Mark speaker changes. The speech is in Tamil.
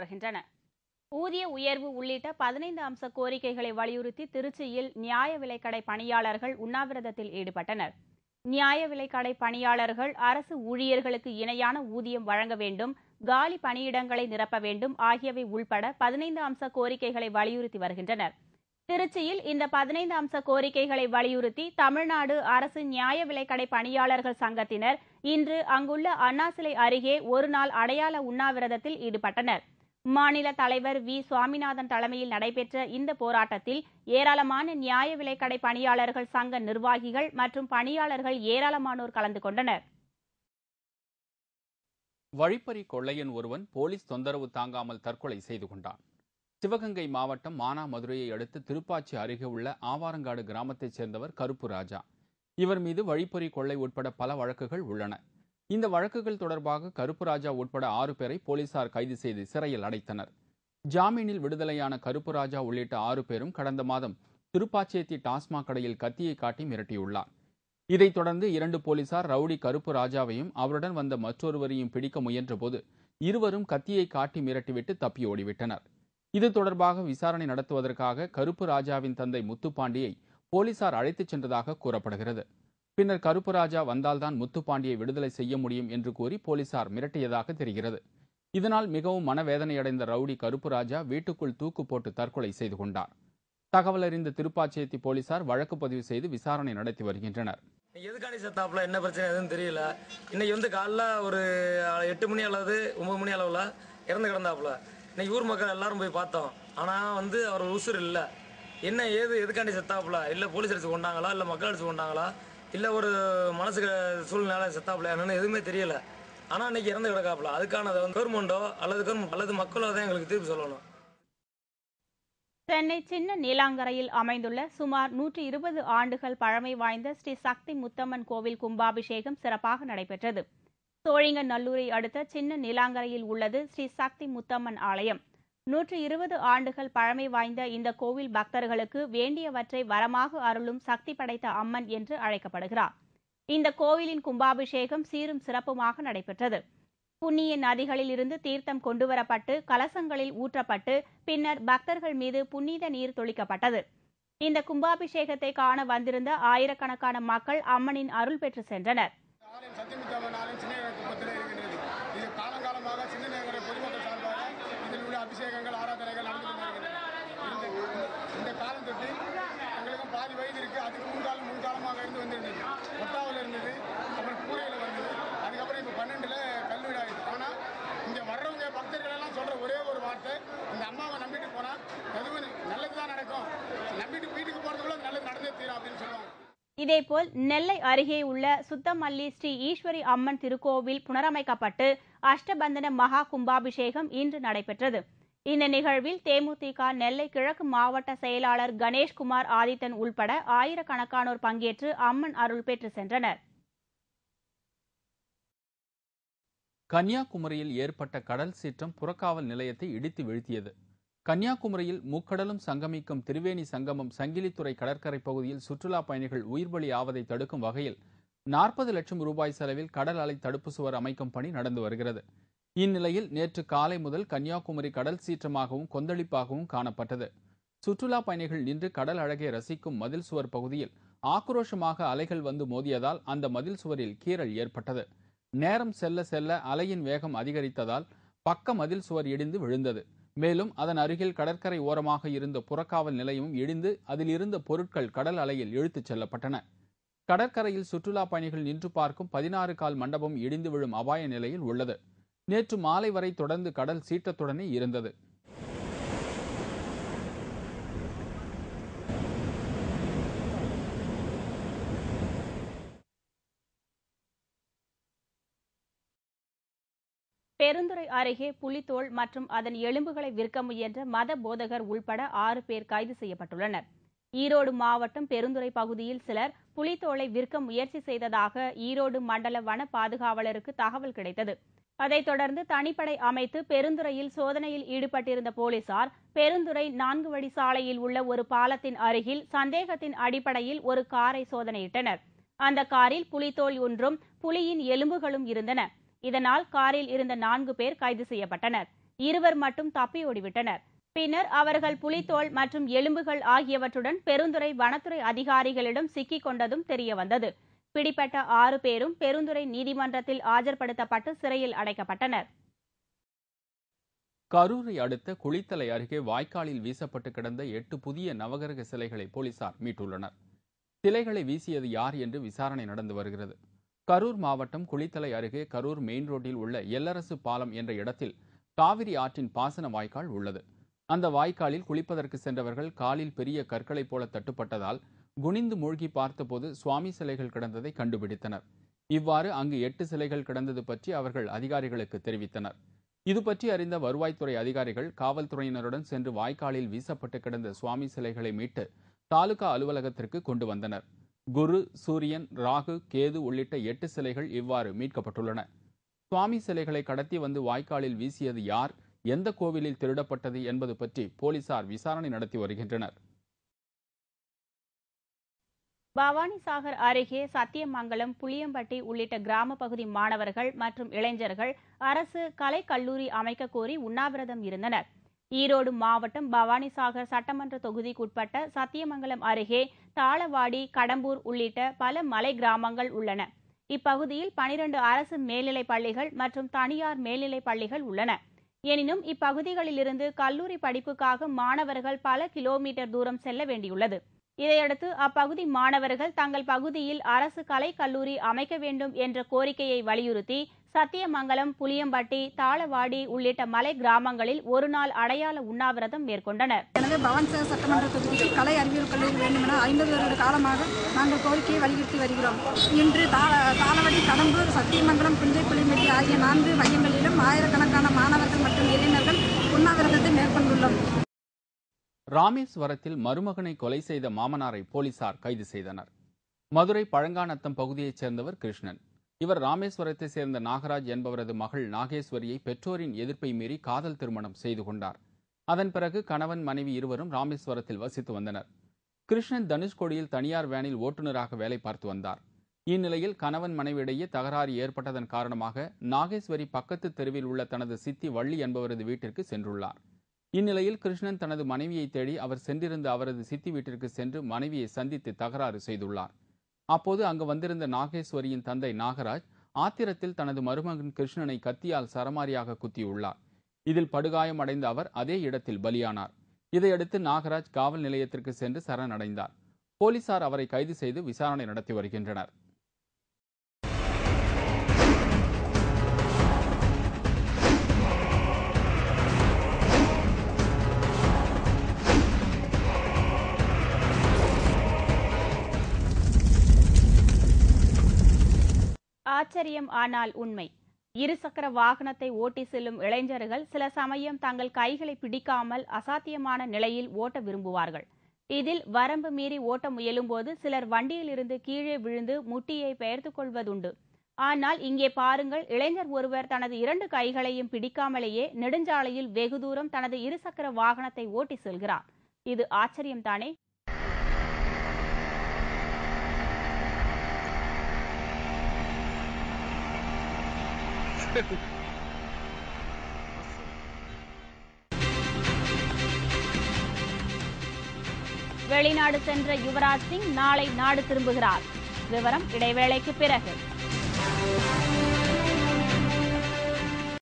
Speaker 1: தொடர்கின்றன ஊதிய உயர்வு உள்ளிட்ட பதினைந்து அம்ச கோரிக்கைகளை வலியுறுத்தி திருச்சியில் நியாய விலைக்கடை பணியாளர்கள் உண்ணாவிரதத்தில் ஈடுபட்டனர் நியாய விலைக்கடை பணியாளர்கள் அரசு ஊழியர்களுக்கு இணையான ஊதியம் வழங்க வேண்டும் காலி பணியிடங்களை நிரப்ப வேண்டும் ஆகியவை உள்பட பதினைந்து அம்ச கோரிக்கைகளை வலியுறுத்தி வருகின்றனர் திருச்சியில் இந்த பதினைந்து அம்ச கோரிக்கைகளை வலியுறுத்தி தமிழ்நாடு அரசு நியாய விலைக்கடை பணியாளர்கள் சங்கத்தினர் இன்று அங்குள்ள அண்ணா சிலை அருகே ஒருநாள் அடையாள உண்ணாவிரதத்தில் ஈடுபட்டனர் மாநில தலைவர் வி சுவாமிநாதன் தலைமையில் நடைபெற்ற இந்த போராட்டத்தில் ஏராளமான நியாய விலைக்கடை பணியாளர்கள் சங்க நிர்வாகிகள் மற்றும் பணியாளர்கள் ஏராளமானோர் கலந்து கொண்டனர்
Speaker 2: வழிப்பறி கொள்ளையன் ஒருவன் போலீஸ் தொந்தரவு தாங்காமல் தற்கொலை செய்து கொண்டான் சிவகங்கை மாவட்டம் மானாமதுரையை அடுத்து திருப்பாச்சி அருகே உள்ள ஆவாரங்காடு கிராமத்தைச் சேர்ந்தவர் கருப்பு ராஜா இவர் மீது வழிப்பறி கொள்ளை உட்பட பல வழக்குகள் உள்ளன இந்த வழக்குகள் தொடர்பாக கருப்பு ராஜா உட்பட ஆறு பேரை போலீசார் கைது செய்து சிறையில் அடைத்தனர் ஜாமீனில் விடுதலையான கருப்பு ராஜா உள்ளிட்ட ஆறு பேரும் கடந்த மாதம் திருப்பாச்சேத்தி டாஸ்மாக் கடையில் கத்தியை காட்டி மிரட்டியுள்ளார் இதைத் தொடர்ந்து இரண்டு போலீசார் ரவுடி கருப்பு ராஜாவையும் அவருடன் வந்த மற்றொருவரையும் பிடிக்க முயன்றபோது இருவரும் கத்தியை காட்டி மிரட்டிவிட்டு தப்பி ஓடிவிட்டனர் இது தொடர்பாக விசாரணை நடத்துவதற்காக கருப்பு ராஜாவின் தந்தை முத்துப்பாண்டியை போலீசார் அழைத்துச் சென்றதாக கூறப்படுகிறது பின்னர் கருப்பு ராஜா வந்தால்தான் முத்துப்பாண்டியை விடுதலை செய்ய முடியும் என்று கூறி போலீசார் மிரட்டியதாக தெரிகிறது இதனால் மிகவும் மனவேதனையடைந்த ரவுடி கருப்பு ராஜா வீட்டுக்குள் தூக்கு போட்டு தற்கொலை செய்து கொண்டார் தகவல் அறிந்த திருப்பாச்சேத்தி போலீசார் வழக்கு பதிவு செய்து விசாரணை நடத்தி வருகின்றனர்
Speaker 3: எதுக்காண்டி செத்தாப்புல என்ன பிரச்சனை எதுவும் தெரியல இன்னைக்கு வந்து காலைல ஒரு எட்டு மணி அல்லது ஒன்பது மணி அளவில் இறந்து கிடந்தாப்புல இன்னைக்கு ஊர் மக்கள் எல்லாரும் போய் பார்த்தோம் ஆனால் வந்து அவர் உசுர் இல்லை என்ன ஏது எதுக்காண்டி செத்தாப்புல இல்லை போலீஸ் அடிச்சு கொண்டாங்களா இல்லை மக்கள் அடிச்சு கொண்டாங்களா இல்லை ஒரு மனசுக்கு சூழ்நிலை செத்தாப்புல என்னன்னு எதுவுமே தெரியல ஆனால் இன்னைக்கு இறந்து கிடக்காப்புல அதுக்கானதை வந்து கவர்மெண்ட்டோ அல்லது கவர்மெண்ட் அல்லது மக்களோ தான் எங்களுக்கு தீர்ப்பு சொல்லணும்
Speaker 1: சென்னை சின்ன நீலாங்கரையில் அமைந்துள்ள சுமார் நூற்றி இருபது ஆண்டுகள் பழமை வாய்ந்த ஸ்ரீ சக்தி முத்தம்மன் கோவில் கும்பாபிஷேகம் சிறப்பாக நடைபெற்றது சோழிங்கநல்லூரை அடுத்த சின்ன நீலாங்கரையில் உள்ளது ஸ்ரீ சக்தி முத்தம்மன் ஆலயம் நூற்றி இருபது ஆண்டுகள் பழமை வாய்ந்த இந்த கோவில் பக்தர்களுக்கு வேண்டியவற்றை வரமாக அருளும் சக்தி படைத்த அம்மன் என்று அழைக்கப்படுகிறார் இந்த கோவிலின் கும்பாபிஷேகம் சீரும் சிறப்புமாக நடைபெற்றது புண்ணிய நதிகளில் இருந்து தீர்த்தம் கொண்டுவரப்பட்டு கலசங்களில் ஊற்றப்பட்டு பின்னர் பக்தர்கள் மீது புனித நீர் தொளிக்கப்பட்டது இந்த கும்பாபிஷேகத்தை காண வந்திருந்த ஆயிரக்கணக்கான மக்கள் அம்மனின் அருள் பெற்று சென்றனர்
Speaker 4: ஆலயம் சத்தியமுத்தம்மன் ஆலயம் சின்ன குப்பத்தில் இருக்கின்றது இது காலங்காலமாக சின்ன நகர பொதுமக்கள் சார்பாக இதில் உள்ள அபிஷேகங்கள் ஆராதனைகள் நடந்து கொண்டிருக்கின்றன இந்த- இந்த காலம் தொட்டு எங்களுக்கும் பாதி வயது இருக்கு அதுக்கு முன்காலம் முன்காலமாக இருந்து வந்திருந்தது ஒட்டாவில் இருந்தது அப்புறம் கூரையில் வந்தது அதுக்கப்புறம் இப்போ பன்னெண்டுல கல்லூரி ஆயிடுது ஆனால் இங்கே வர்றவங்க பக்தர்கள் எல்லாம் சொல்ற ஒரே ஒரு வார்த்தை இந்த அம்மாவை நம்பிட்டு போனால் எதுவும் நல்லது தான் நடக்கும் நம்பிட்டு வீட்டுக்கு போகிறதுக்குள்ள நல்லது நடந்தே தீரும் அப்படின்னு சொல்லுவாங்க
Speaker 1: இதேபோல் நெல்லை அருகே உள்ள சுத்தமல்லி ஸ்ரீ ஈஸ்வரி அம்மன் திருக்கோவில் புனரமைக்கப்பட்டு அஷ்டபந்தன மகா கும்பாபிஷேகம் இன்று நடைபெற்றது இந்த நிகழ்வில் தேமுதிக நெல்லை கிழக்கு மாவட்ட செயலாளர் கணேஷ்குமார் ஆதித்தன் உள்பட ஆயிரக்கணக்கானோர் பங்கேற்று அம்மன் அருள் பெற்று சென்றனர்
Speaker 2: கன்னியாகுமரியில் ஏற்பட்ட கடல் சீற்றம் புறக்காவல் நிலையத்தை இடித்து வீழ்த்தியது கன்னியாகுமரியில் முக்கடலும் சங்கமிக்கும் திரிவேணி சங்கமம் சங்கிலித்துறை கடற்கரை பகுதியில் சுற்றுலா பயணிகள் உயிர்பலி ஆவதை தடுக்கும் வகையில் நாற்பது லட்சம் ரூபாய் செலவில் கடல் அலை தடுப்பு சுவர் அமைக்கும் பணி நடந்து வருகிறது இந்நிலையில் நேற்று காலை முதல் கன்னியாகுமரி கடல் சீற்றமாகவும் கொந்தளிப்பாகவும் காணப்பட்டது சுற்றுலா பயணிகள் நின்று கடல் அழகை ரசிக்கும் மதில் சுவர் பகுதியில் ஆக்ரோஷமாக அலைகள் வந்து மோதியதால் அந்த மதில் சுவரில் கீறல் ஏற்பட்டது நேரம் செல்ல செல்ல அலையின் வேகம் அதிகரித்ததால் பக்க மதில் சுவர் இடிந்து விழுந்தது மேலும் அதன் அருகில் கடற்கரை ஓரமாக இருந்த புறக்காவல் நிலையமும் இடிந்து அதில் இருந்த பொருட்கள் கடல் அலையில் இழுத்துச் செல்லப்பட்டன கடற்கரையில் சுற்றுலா பயணிகள் நின்று பார்க்கும் பதினாறு கால் மண்டபம் இடிந்து விழும் அபாய நிலையில் உள்ளது நேற்று மாலை வரை தொடர்ந்து கடல் சீற்றத்துடனே இருந்தது
Speaker 1: பெருந்துறை அருகே புலித்தோல் மற்றும் அதன் எலும்புகளை விற்க முயன்ற மத போதகர் உள்பட ஆறு பேர் கைது செய்யப்பட்டுள்ளனர் ஈரோடு மாவட்டம் பெருந்துறை பகுதியில் சிலர் புலித்தோலை விற்க முயற்சி செய்ததாக ஈரோடு மண்டல வன பாதுகாவலருக்கு தகவல் கிடைத்தது அதைத் தொடர்ந்து தனிப்படை அமைத்து பெருந்துறையில் சோதனையில் ஈடுபட்டிருந்த போலீசார் பெருந்துறை நான்கு வழி சாலையில் உள்ள ஒரு பாலத்தின் அருகில் சந்தேகத்தின் அடிப்படையில் ஒரு காரை சோதனையிட்டனர் அந்த காரில் புலித்தோல் ஒன்றும் புலியின் எலும்புகளும் இருந்தன இதனால் காரில் இருந்த நான்கு பேர் கைது செய்யப்பட்டனர் இருவர் மட்டும் தப்பியோடிவிட்டனர் பின்னர் அவர்கள் புலித்தோல் மற்றும் எலும்புகள் ஆகியவற்றுடன் பெருந்துறை வனத்துறை அதிகாரிகளிடம் சிக்கிக் கொண்டதும் தெரியவந்தது பிடிப்பட்ட ஆறு பேரும் பெருந்துறை நீதிமன்றத்தில் ஆஜர்படுத்தப்பட்டு சிறையில் அடைக்கப்பட்டனர்
Speaker 2: கரூரை அடுத்த குளித்தலை அருகே வாய்க்காலில் வீசப்பட்டு கிடந்த எட்டு புதிய நவகிரக சிலைகளை போலீசார் மீட்டுள்ளனர் சிலைகளை வீசியது யார் என்று விசாரணை நடந்து வருகிறது கரூர் மாவட்டம் குளித்தலை அருகே கரூர் மெயின் ரோட்டில் உள்ள எல்லரசு பாலம் என்ற இடத்தில் காவிரி ஆற்றின் பாசன வாய்க்கால் உள்ளது அந்த வாய்க்காலில் குளிப்பதற்கு சென்றவர்கள் காலில் பெரிய கற்களைப் போல தட்டுப்பட்டதால் குனிந்து மூழ்கி பார்த்தபோது சுவாமி சிலைகள் கிடந்ததை கண்டுபிடித்தனர் இவ்வாறு அங்கு எட்டு சிலைகள் கிடந்தது பற்றி அவர்கள் அதிகாரிகளுக்கு தெரிவித்தனர் இது பற்றி அறிந்த வருவாய்த்துறை அதிகாரிகள் காவல்துறையினருடன் சென்று வாய்க்காலில் வீசப்பட்டு கிடந்த சுவாமி சிலைகளை மீட்டு தாலுகா அலுவலகத்திற்கு கொண்டு வந்தனர் குரு சூரியன் ராகு கேது உள்ளிட்ட எட்டு சிலைகள் இவ்வாறு மீட்கப்பட்டுள்ளன சுவாமி சிலைகளை கடத்தி வந்து வாய்க்காலில் வீசியது யார் எந்த கோவிலில் திருடப்பட்டது என்பது பற்றி போலீசார் விசாரணை நடத்தி வருகின்றனர்
Speaker 1: பவானிசாகர் அருகே சத்தியமங்கலம் புளியம்பட்டி உள்ளிட்ட கிராம பகுதி மாணவர்கள் மற்றும் இளைஞர்கள் அரசு கலை கல்லூரி அமைக்க கோரி உண்ணாவிரதம் இருந்தனர் ஈரோடு மாவட்டம் பவானிசாகர் சட்டமன்ற தொகுதிக்குட்பட்ட சத்தியமங்கலம் அருகே தாளவாடி கடம்பூர் உள்ளிட்ட பல மலை கிராமங்கள் உள்ளன இப்பகுதியில் பனிரண்டு அரசு மேல்நிலைப் பள்ளிகள் மற்றும் தனியார் மேல்நிலைப் பள்ளிகள் உள்ளன எனினும் இப்பகுதிகளிலிருந்து கல்லூரி படிப்புக்காக மாணவர்கள் பல கிலோமீட்டர் தூரம் செல்ல வேண்டியுள்ளது இதையடுத்து அப்பகுதி மாணவர்கள் தங்கள் பகுதியில் அரசு கலை கல்லூரி அமைக்க வேண்டும் என்ற கோரிக்கையை வலியுறுத்தி சத்தியமங்கலம் புளியம்பட்டி தாளவாடி உள்ளிட்ட மலை கிராமங்களில் ஒருநாள் அடையாள உண்ணாவிரதம் மேற்கொண்டனர்
Speaker 5: எனவே பவானிசாகர் சட்டமன்ற தொகுதிக்கு கலை அறிவியல் கல்லூரி வேண்டுமென ஐம்பது வருட காலமாக நாங்கள் கோரிக்கையை வலியுறுத்தி வருகிறோம் இன்று தாள தாளவடி கடம்பூர் சத்தியமங்கலம் புஞ்சை புலிமெட்டி ஆகிய நான்கு மையங்களிலும் ஆயிரக்கணக்கான மாணவர்கள் மற்றும் இளைஞர்கள் உண்ணாவிரதத்தை மேற்கொண்டுள்ளோம்
Speaker 2: ராமேஸ்வரத்தில் மருமகனை கொலை செய்த மாமனாரை போலீசார் கைது செய்தனர் மதுரை பழங்காநத்தம் பகுதியைச் சேர்ந்தவர் கிருஷ்ணன் இவர் ராமேஸ்வரத்தை சேர்ந்த நாகராஜ் என்பவரது மகள் நாகேஸ்வரியை பெற்றோரின் எதிர்ப்பை மீறி காதல் திருமணம் செய்து கொண்டார் அதன் பிறகு கணவன் மனைவி இருவரும் ராமேஸ்வரத்தில் வசித்து வந்தனர் கிருஷ்ணன் தனுஷ்கோடியில் தனியார் வேனில் ஓட்டுநராக வேலை பார்த்து வந்தார் இந்நிலையில் கணவன் மனைவியிடையே தகராறு ஏற்பட்டதன் காரணமாக நாகேஸ்வரி பக்கத்து தெருவில் உள்ள தனது சித்தி வள்ளி என்பவரது வீட்டிற்கு சென்றுள்ளார் இந்நிலையில் கிருஷ்ணன் தனது மனைவியை தேடி அவர் சென்றிருந்த அவரது சித்தி வீட்டிற்கு சென்று மனைவியை சந்தித்து தகராறு செய்துள்ளார் அப்போது அங்கு வந்திருந்த நாகேஸ்வரியின் தந்தை நாகராஜ் ஆத்திரத்தில் தனது மருமகன் கிருஷ்ணனை கத்தியால் சரமாரியாக குத்தியுள்ளார் இதில் படுகாயம் அடைந்த அவர் அதே இடத்தில் பலியானார் இதையடுத்து நாகராஜ் காவல் நிலையத்திற்கு சென்று சரணடைந்தார் போலீசார் அவரை கைது செய்து விசாரணை நடத்தி வருகின்றனர்
Speaker 1: ஆச்சரியம் ஆனால் உண்மை இருசக்கர வாகனத்தை ஓட்டி செல்லும் இளைஞர்கள் சில சமயம் தங்கள் கைகளை பிடிக்காமல் அசாத்தியமான நிலையில் ஓட்ட விரும்புவார்கள் இதில் வரம்பு மீறி ஓட்ட முயலும்போது சிலர் வண்டியிலிருந்து கீழே விழுந்து முட்டியை பெயர்த்துக் கொள்வதுண்டு ஆனால் இங்கே பாருங்கள் இளைஞர் ஒருவர் தனது இரண்டு கைகளையும் பிடிக்காமலேயே நெடுஞ்சாலையில் வெகு தூரம் தனது இருசக்கர வாகனத்தை ஓட்டி செல்கிறார் இது ஆச்சரியம்தானே வெளிநாடு சென்ற யுவராஜ் சிங் நாளை நாடு திரும்புகிறார் விவரம் இடைவேளைக்கு பிறகு